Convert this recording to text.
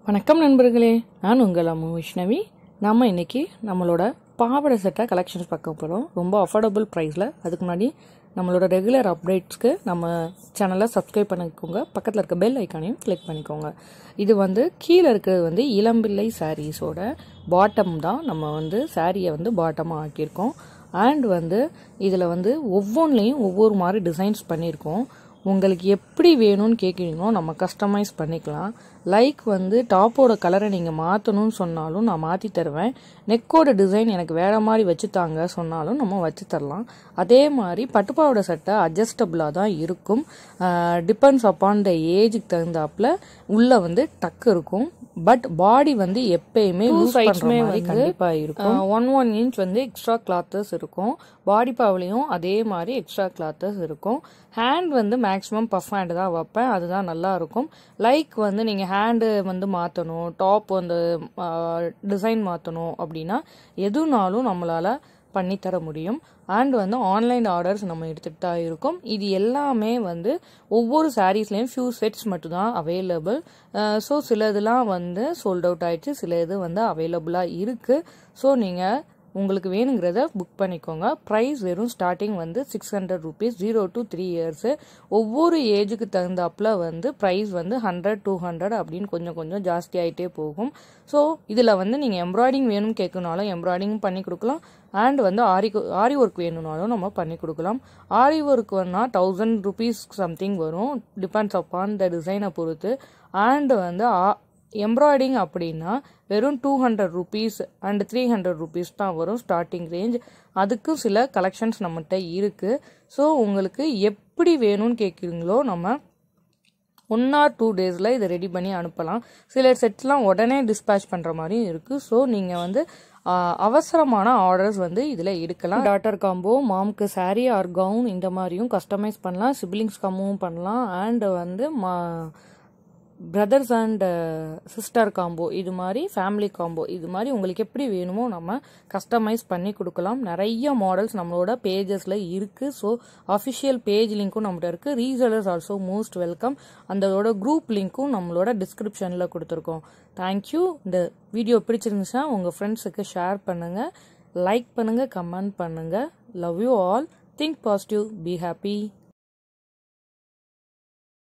வணக்கம் நண்பர்களே நான் உங்கள் அம்மு வைஷ்ணவி நம்ம இன்னைக்கு நம்மளோட பாவாடை செட்டை கலெக்ஷன்ஸ் பார்க்க போகிறோம் ரொம்ப அஃபோர்டபுள் ப்ரைஸில் அதுக்கு முன்னாடி நம்மளோட ரெகுலர் அப்டேட்ஸ்க்கு நம்ம சேனலை சப்ஸ்கிரைப் பண்ணிக்கோங்க பக்கத்தில் இருக்க பெல் ஐக்கானையும் கிளிக் பண்ணிக்கோங்க இது வந்து கீழே இருக்கிறது வந்து இளம்பிள்ளை சாரீஸோட பாட்டம் தான் நம்ம வந்து சாரியை வந்து பாட்டமாக ஆக்கியிருக்கோம் அண்ட் வந்து இதில் வந்து ஒவ்வொன்றிலையும் ஒவ்வொரு மாதிரி டிசைன்ஸ் பண்ணியிருக்கோம் உங்களுக்கு எப்படி வேணும்னு கேட்குறீங்களோ நம்ம கஸ்டமைஸ் பண்ணிக்கலாம் லைக் வந்து டாப்போட கலரை நீங்கள் மாற்றணும்னு சொன்னாலும் நான் மாற்றி தருவேன் நெக்கோட டிசைன் எனக்கு வேறு மாதிரி வச்சு தாங்க சொன்னாலும் நம்ம வச்சு தரலாம் அதே மாதிரி பட்டுப்பாவோட சட்டை அட்ஜஸ்டபுளாக தான் இருக்கும் டிபெண்ட்ஸ் அப்பான் த ஏஜுக்கு தகுந்தாப்புல உள்ளே வந்து டக்கு இருக்கும் பட் பாடி வந்து எப்பயுமே லூஸ் பண்ணுற மாதிரி கண்டிப்பாக இருக்கும் ஒன் ஒன் இன்ச் வந்து எக்ஸ்ட்ரா கிளாத்தஸ் இருக்கும் பாடி பாவிலையும் அதே மாதிரி எக்ஸ்ட்ரா கிளாத்தஸ் இருக்கும் ஹேண்ட் வந்து மேக்ஸிமம் பஃப் ஹேண்டு தான் வைப்பேன் அதுதான் நல்லா இருக்கும் லைக் வந்து நீங்கள் ஹேண்டு வந்து மாற்றணும் டாப் வந்து டிசைன் மாற்றணும் அப்படின்னா எதுனாலும் நம்மளால் பண்ணித்தர முடியும் அண்ட் வந்து ஆன்லைன் ஆர்டர்ஸ் நம்ம எடுத்துகிட்டு தான் இருக்கோம் இது எல்லாமே வந்து ஒவ்வொரு சாரீஸ்லேயும் ஃபியூ செட்ஸ் மட்டும்தான் அவைலபிள் ஸோ சில இதெல்லாம் வந்து சோல்ட் அவுட் ஆயிடுச்சு சில இது வந்து அவைலபிளாக இருக்குது ஸோ நீங்கள் உங்களுக்கு வேணுங்கிறத புக் பண்ணிக்கோங்க ப்ரைஸ் வெறும் ஸ்டார்டிங் வந்து six hundred rupees zero to three years ஒவ்வொரு ஏஜுக்கு தகுந்தாப்புல வந்து ப்ரைஸ் வந்து ஹண்ட்ரட் டூ ஹண்ட்ரட் அப்படின்னு கொஞ்சம் கொஞ்சம் ஜாஸ்தி ஆகிட்டே போகும் ஸோ இதில் வந்து நீங்கள் எம்ப்ராய்டிங் வேணும்னு கேட்கணுனாலும் எம்ப்ராய்டிங் பண்ணி கொடுக்கலாம் அண்ட் வந்து ஆரி ஆரி ஒர்க் வேணும்னாலும் நம்ம பண்ணி கொடுக்கலாம் ஆரி ஒர்க் வேணால் தௌசண்ட் ருபீஸ் சம்திங் வரும் டிபெண்ட்ஸ் அப்பான் த டிசைனை பொறுத்து அண்ட் வந்து எம்ப்ராய்டிங் அப்படின்னா வெறும் two hundred rupees and three hundred rupees தான் வரும் ஸ்டார்டிங் ரேஞ்ச் அதுக்கும் சில கலெக்ஷன்ஸ் நம்மகிட்ட இருக்குது ஸோ உங்களுக்கு எப்படி வேணும்னு கேட்குறீங்களோ நம்ம ஒன் ஆர் டூ டேஸில் இதை ரெடி பண்ணி அனுப்பலாம் சில செட்ஸ்லாம் உடனே டிஸ்பேச் பண்ணுற மாதிரியும் இருக்குது ஸோ நீங்கள் வந்து அவசரமான ஆர்டர்ஸ் வந்து இதில் எடுக்கலாம் டாட்டர் காம்போ மாம்க்கு சாரீ ஆர் கவுன் இந்த மாதிரியும் கஸ்டமைஸ் பண்ணலாம் சிப்ளிங்ஸ் காம்போவும் பண்ணலாம் அண்ட் வந்து மா பிரதர்ஸ் அண்ட் சிஸ்டர் காம்போ இது மாதிரி ஃபேமிலி காம்போ இது மாதிரி உங்களுக்கு எப்படி வேணுமோ நம்ம கஸ்டமைஸ் பண்ணி கொடுக்கலாம் நிறைய மாடல்ஸ் நம்மளோட பேஜஸில் இருக்குது ஸோ அஃபிஷியல் பேஜ் லிங்க்கும் நம்மகிட்ட இருக்குது ரீசலர்ஸ் ஆல்சோ மோஸ்ட் வெல்கம் அந்தோட குரூப் லிங்க்கும் நம்மளோட டிஸ்கிரிப்ஷனில் கொடுத்துருக்கோம் தேங்க்யூ இந்த வீடியோ பிடிச்சிருந்துச்சுன்னா உங்கள் ஃப்ரெண்ட்ஸுக்கு ஷேர் பண்ணுங்கள் லைக் பண்ணுங்கள் கமெண்ட் பண்ணுங்கள் love you all think positive be happy